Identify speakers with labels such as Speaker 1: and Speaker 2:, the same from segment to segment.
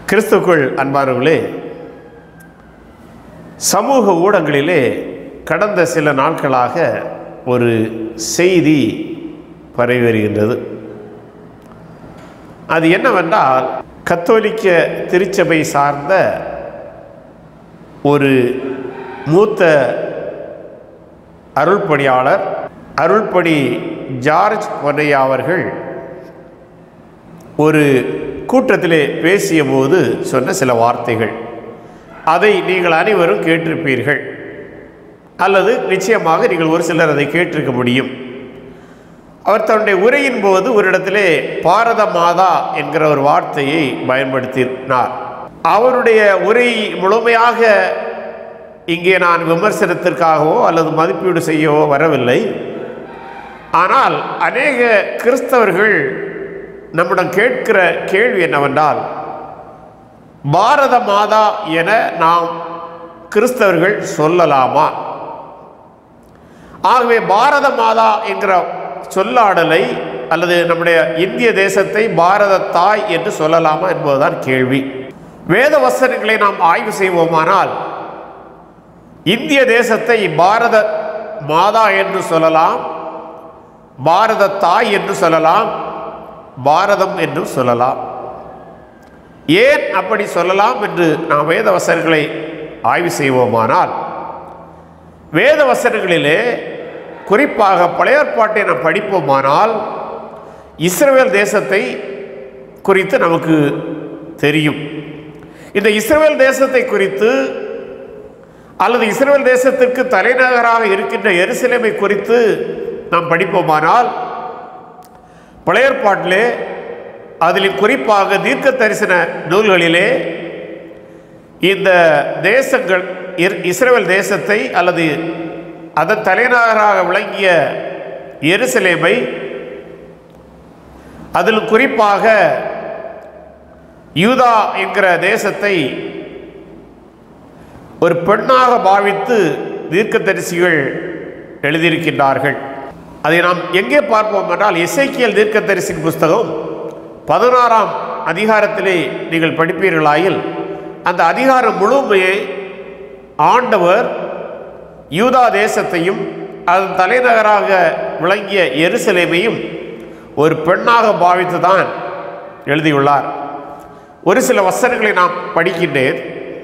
Speaker 1: கிறிஸ்துக்குள் அன்பானவர்களே சமூக ஊடகங்களிலே கடந்த சில நாட்களாக ஒரு செய்தி பரவி வருகின்றது அது என்னவென்றால் கத்தோலிக்க திருச்சபை சார்ந்த ஒரு மூத்த அருள்பணியாளர் அருள்பணி ஜார்ஜ் பொன்னையா அவர்கள் ஒரு கூட்டத்திலே பேசிய போது சொன்ன சில வார்த்தைகள் அதை நீங்கள் அனைவரும் கேட்டிருப்பீர்கள் அல்லது நிச்சயமாக நீங்கள் ஒரு சிலர் அதை கேட்டிருக்க முடியும் அவர் தன்னுடைய உரையின் போது ஒரு இடத்திலே பாரத மாதா என்கிற ஒரு வார்த்தையை பயன்படுத்தினார் அவருடைய உரை முழுமையாக இங்கே நான் விமர்சனத்திற்காகவோ அல்லது மதிப்பீடு செய்யவோ வரவில்லை ஆனால் அநேக கிறிஸ்தவர்கள் நம்மிடம் கேட்கிற கேள்வி என்னவென்றால் பாரத மாதா என நாம் கிறிஸ்தவர்கள் சொல்லலாமா ஆகவே பாரத மாதா என்கிற சொல்லாடலை அல்லது நம்முடைய இந்திய தேசத்தை பாரத தாய் என்று சொல்லலாமா என்பதுதான் கேள்வி வேத வசனங்களை நாம் ஆய்வு செய்வோமானால் இந்திய தேசத்தை பாரத மாதா என்று சொல்லலாம் பாரத தாய் என்று சொல்லலாம் பாரதம் என்று சொல்லலாம் ஏன் அப்படி சொல்லலாம் என்று நாம் வேத வசனங்களை ஆய்வு செய்வோமானால் வேத வசனங்களிலே குறிப்பாக பழைய ஏற்பாட்டை நாம் படிப்போமானால் இஸ்ரவேல் தேசத்தை குறித்து நமக்கு தெரியும் இந்த இஸ்ரவேல் தேசத்தை குறித்து அல்லது இஸ்ரேல் தேசத்திற்கு தலைநகராக இருக்கின்ற எருசலேமை குறித்து நாம் படிப்போமானால் பழைய ஏற்பாட்டிலே அதில் குறிப்பாக தீர்க்க தரிசன நூல்களிலே இந்த தேசங்கள் இர்- இஸ்ரேல் தேசத்தை அல்லது அதன் தலைநகராக விளங்கிய எருசலேமை அதில் குறிப்பாக யூதா என்கிற தேசத்தை ஒரு பெண்ணாக பாவித்து தீர்க்கதரிசிகள் எழுதியிருக்கின்றார்கள் அதை நாம் எங்கே பார்ப்போம் என்றால் இசைக்கியல் தீர்க்கதரிசின் புஸ்தகம் பதினாறாம் அதிகாரத்திலே நீங்கள் படிப்பீர்களாயில் அந்த அதிகாரம் முழுமையை ஆண்டவர் யூதா தேசத்தையும் அதன் தலைநகராக விளங்கிய எருசலேமையும் ஒரு பெண்ணாக பாவித்து தான் எழுதியுள்ளார் ஒரு சில வசனங்களை நாம் படிக்கின்றேன்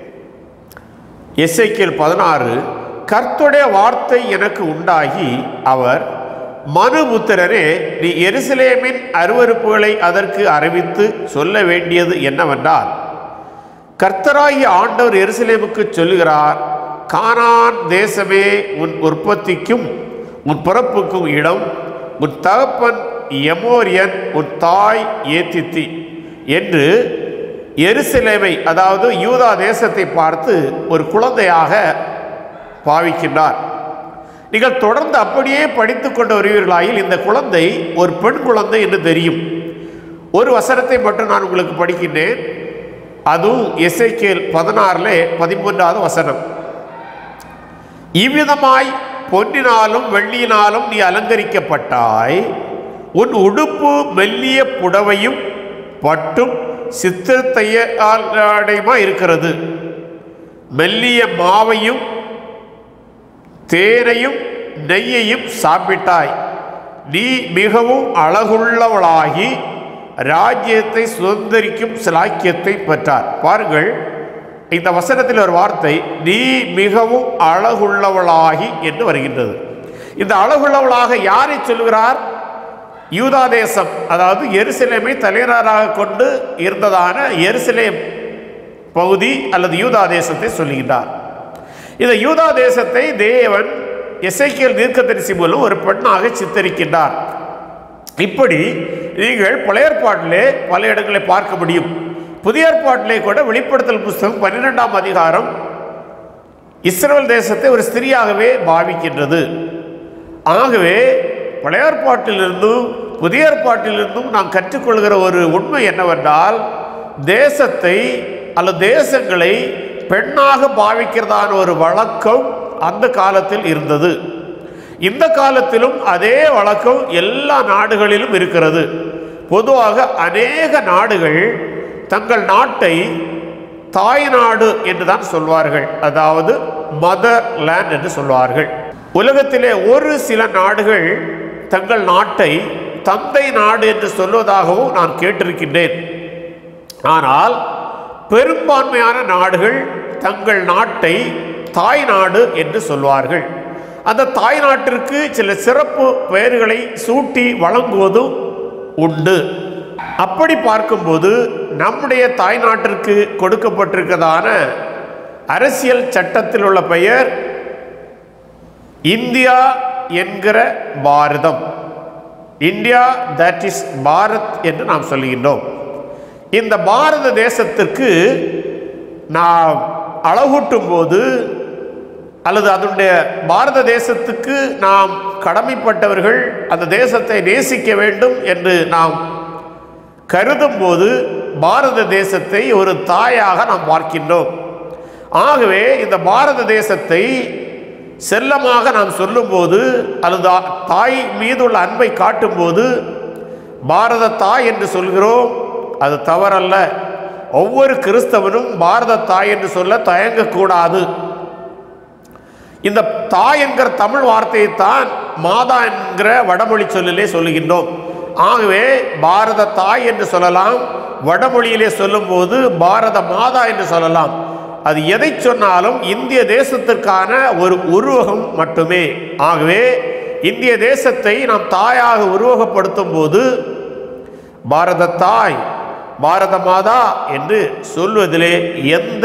Speaker 1: எஸ்ஐக்கியல் பதினாறு கர்த்துடைய வார்த்தை எனக்கு உண்டாகி அவர் மனுபுத்திரரே நீ எருசலேமின் அருவருப்புகளை அதற்கு அறிவித்து சொல்ல வேண்டியது என்னவென்றால் கர்த்தராகிய ஆண்டவர் எருசலேமுக்கு சொல்லுகிறார் கானான் தேசமே உன் உற்பத்திக்கும் உன் பிறப்புக்கும் இடம் உன் தகப்பன் எமோரியன் உன் தாய் ஏத்தித்தி என்று எருசலேமை அதாவது யூதா தேசத்தை பார்த்து ஒரு குழந்தையாக பாவிக்கின்றார் நீங்கள் தொடர்ந்து அப்படியே படித்து கொண்டு வருவீர்களாயில் இந்த குழந்தை ஒரு பெண் குழந்தை என்று தெரியும் ஒரு வசனத்தை மட்டும் நான் உங்களுக்கு படிக்கின்றேன் அதுவும் எஸ்ஐகேல் பதினாறில் பதிமூன்றாவது வசனம் இவ்விதமாய் பொன்னினாலும் வெள்ளியினாலும் நீ அலங்கரிக்கப்பட்டாய் உன் உடுப்பு மெல்லிய புடவையும் பட்டும் சித்திரத்தையுமா இருக்கிறது மெல்லிய மாவையும் தேனையும் நெய்யையும் சாப்பிட்டாய் நீ மிகவும் அழகுள்ளவளாகி ராஜ்யத்தை சுதந்திரிக்கும் சிலாக்கியத்தை பெற்றார் பாருங்கள் இந்த வசனத்தில் ஒரு வார்த்தை நீ மிகவும் அழகுள்ளவளாகி என்று வருகின்றது இந்த அழகுள்ளவளாக யாரை சொல்கிறார் யூதா தேசம் அதாவது எருசலேமை தலைநகராக கொண்டு இருந்ததான எருசலேம் பகுதி அல்லது யூதா தேசத்தை சொல்லுகின்றார் இந்த யூதா தேசத்தை தேவன் எசைக்கியல் தீர்க்கதரிசி மூலம் ஒரு பெண்ணாக சித்தரிக்கின்றார் இப்படி நீங்கள் பழைய ஏற்பாட்டிலே பல இடங்களை பார்க்க முடியும் புதிய ஏற்பாட்டிலே கூட வெளிப்படுத்தல் புஸ்தகம் பன்னிரெண்டாம் அதிகாரம் இஸ்ரேல் தேசத்தை ஒரு ஸ்திரியாகவே பாவிக்கின்றது ஆகவே பழைய ஏற்பாட்டிலிருந்தும் புதிய ஏற்பாட்டிலிருந்தும் நாம் கற்றுக்கொள்கிற ஒரு உண்மை என்னவென்றால் தேசத்தை அல்லது தேசங்களை பெண்ணாக பாவிக்கிறதான ஒரு வழக்கம் அந்த காலத்தில் இருந்தது இந்த காலத்திலும் அதே வழக்கம் எல்லா நாடுகளிலும் இருக்கிறது பொதுவாக அநேக நாடுகள் தங்கள் நாட்டை தாய் நாடு என்று தான் சொல்வார்கள் அதாவது மதர் லேண்ட் என்று சொல்வார்கள் உலகத்திலே ஒரு சில நாடுகள் தங்கள் நாட்டை தந்தை நாடு என்று சொல்வதாகவும் நான் கேட்டிருக்கின்றேன் ஆனால் பெரும்பான்மையான நாடுகள் தங்கள் நாட்டை தாய் நாடு என்று சொல்வார்கள் அந்த தாய் நாட்டிற்கு சில சிறப்பு பெயர்களை சூட்டி வழங்குவதும் உண்டு அப்படி பார்க்கும்போது நம்முடைய தாய் நாட்டிற்கு கொடுக்கப்பட்டிருக்கிறதான அரசியல் சட்டத்தில் உள்ள பெயர் இந்தியா என்கிற பாரதம் இந்தியா தட் இஸ் பாரத் என்று நாம் சொல்லுகின்றோம் இந்த பாரத தேசத்திற்கு நாம் அழகூட்டும் போது அல்லது அதனுடைய பாரத தேசத்துக்கு நாம் கடமைப்பட்டவர்கள் அந்த தேசத்தை நேசிக்க வேண்டும் என்று நாம் கருதும் போது பாரத தேசத்தை ஒரு தாயாக நாம் பார்க்கின்றோம் ஆகவே இந்த பாரத தேசத்தை செல்லமாக நாம் சொல்லும்போது அல்லது ஆ- தாய் மீதுள்ள அன்பை காட்டும்போது பாரத தாய் என்று சொல்கிறோம் அது தவறல்ல ஒவ்வொரு கிறிஸ்தவனும் பாரத தாய் என்று சொல்ல தயங்கக்கூடாது இந்த தாய் என்கிற தமிழ் வார்த்தையைத்தான் மாதா என்கிற வடமொழி சொல்லிலே சொல்லுகின்றோம் ஆகவே பாரத தாய் என்று சொல்லலாம் வடமொழியிலே சொல்லும்போது பாரத மாதா என்று சொல்லலாம் அது எதை சொன்னாலும் இந்திய தேசத்திற்கான ஒரு உருவகம் மட்டுமே ஆகவே இந்திய தேசத்தை நாம் தாயாக உருவகப்படுத்தும் போது பாரத தாய் பாரத மாதா என்று சொல்வதிலே எந்த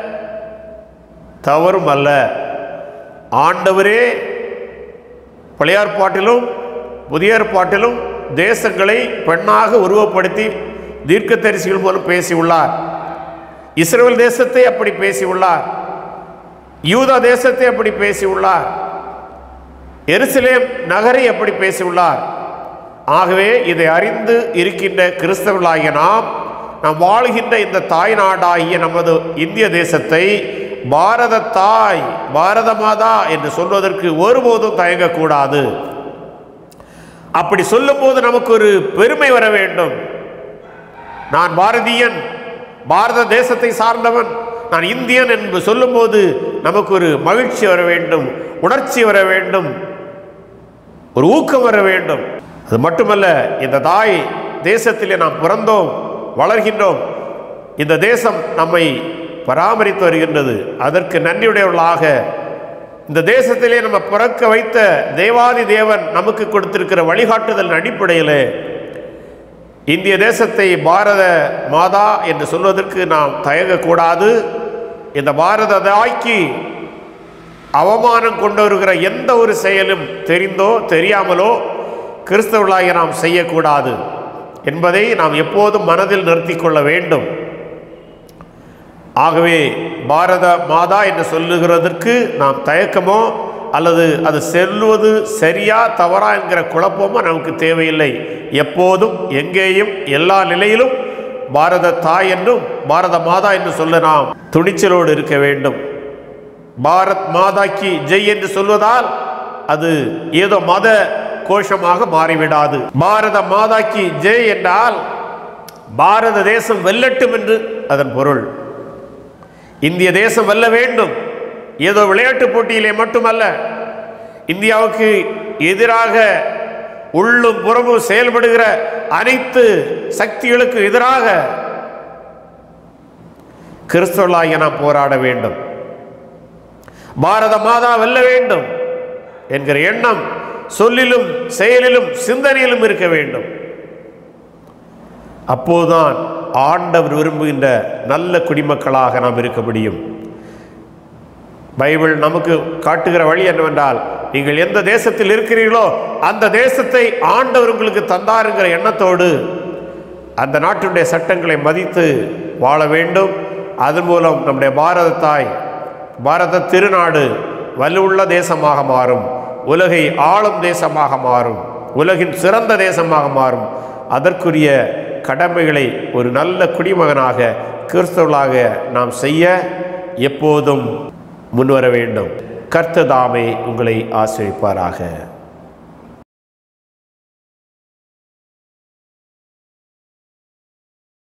Speaker 1: தவறும் அல்ல ஆண்டவரே பழைய ஏற்பாட்டிலும் புதிய ஏற்பாட்டிலும் தேசங்களை பெண்ணாக உருவப்படுத்தி தீர்க்கதரிசிகள் மூலம் பேசியுள்ளார் இஸ்ரேல் தேசத்தை அப்படி பேசியுள்ளார் யூதா தேசத்தை அப்படி பேசியுள்ளார் எருசலேம் நகரை அப்படி பேசியுள்ளார் ஆகவே இதை அறிந்து இருக்கின்ற கிறிஸ்தவர்களாகிய நாம் நாம் வாழ்கின்ற இந்த தாய் நாடாகிய நமது இந்திய தேசத்தை பாரத தாய் பாரத மாதா என்று சொல்வதற்கு ஒருபோதும் தயங்கக்கூடாது அப்படி சொல்லும்போது நமக்கு ஒரு பெருமை வர வேண்டும் நான் பாரதியன் பாரத தேசத்தை சார்ந்தவன் நான் இந்தியன் என்று சொல்லும்போது நமக்கு ஒரு மகிழ்ச்சி வர வேண்டும் உணர்ச்சி வர வேண்டும் ஒரு ஊக்கம் வர வேண்டும் அது மட்டுமல்ல இந்த தாய் தேசத்திலே நாம் பிறந்தோம் வளர்கின்றோம் இந்த தேசம் நம்மை பராமரித்து வருகின்றது அதற்கு நன்றியுடையவர்களாக இந்த தேசத்திலே நம்ம பிறக்க வைத்த தேவாதி தேவன் நமக்கு கொடுத்திருக்கிற வழிகாட்டுதல் அடிப்படையில் இந்திய தேசத்தை பாரத மாதா என்று சொல்வதற்கு நாம் தயங்கக்கூடாது இந்த பாரத தாய்க்கு அவமானம் கொண்டு வருகிற எந்த ஒரு செயலும் தெரிந்தோ தெரியாமலோ கிறிஸ்தவர்களாகிய நாம் செய்யக்கூடாது என்பதை நாம் எப்போதும் மனதில் நிறுத்திக் கொள்ள வேண்டும் ஆகவே பாரத மாதா என்று சொல்லுகிறதற்கு நாம் தயக்கமோ அல்லது அது செல்வது சரியா தவறா என்கிற குழப்பமோ நமக்கு தேவையில்லை எப்போதும் எங்கேயும் எல்லா நிலையிலும் பாரத தாய் என்றும் பாரத மாதா என்று சொல்ல நாம் துணிச்சலோடு இருக்க வேண்டும் பாரத் மாதாக்கு ஜெய் என்று சொல்வதால் அது ஏதோ மத கோஷமாக மாறிவிடாது பாரத மாதாக்கு ஜெய் என்றால் பாரத தேசம் வெல்லட்டும் என்று அதன் பொருள் இந்திய தேசம் வெல்ல வேண்டும் ஏதோ விளையாட்டு போட்டியிலே மட்டுமல்ல இந்தியாவுக்கு எதிராக உள்ளும் புறமும் செயல்படுகிற அனைத்து சக்திகளுக்கு எதிராக கிறிஸ்தவர்களாகிய நாம் போராட வேண்டும் பாரத மாதா வெல்ல வேண்டும் என்கிற எண்ணம் சொல்லிலும் செயலிலும் சிந்தனையிலும் இருக்க வேண்டும் அப்போதுதான் ஆண்டவர் விரும்புகின்ற நல்ல குடிமக்களாக நாம் இருக்க முடியும் பைபிள் நமக்கு காட்டுகிற வழி என்னவென்றால் நீங்கள் எந்த தேசத்தில் இருக்கிறீர்களோ அந்த தேசத்தை ஆண்டவர் உங்களுக்கு தந்தாருங்கிற எண்ணத்தோடு அந்த நாட்டினுடைய சட்டங்களை மதித்து வாழ வேண்டும் அதன் மூலம் நம்முடைய பாரத தாய் பாரத திருநாடு வலுவுள்ள தேசமாக மாறும் உலகை ஆளும் தேசமாக மாறும் உலகின் சிறந்த தேசமாக மாறும் அதற்குரிய கடமைகளை ஒரு நல்ல குடிமகனாக கிறிஸ்தவர்களாக நாம் செய்ய எப்போதும் முன்வர வேண்டும் கர்த்ததாமே உங்களை ஆசிரிப்பாராக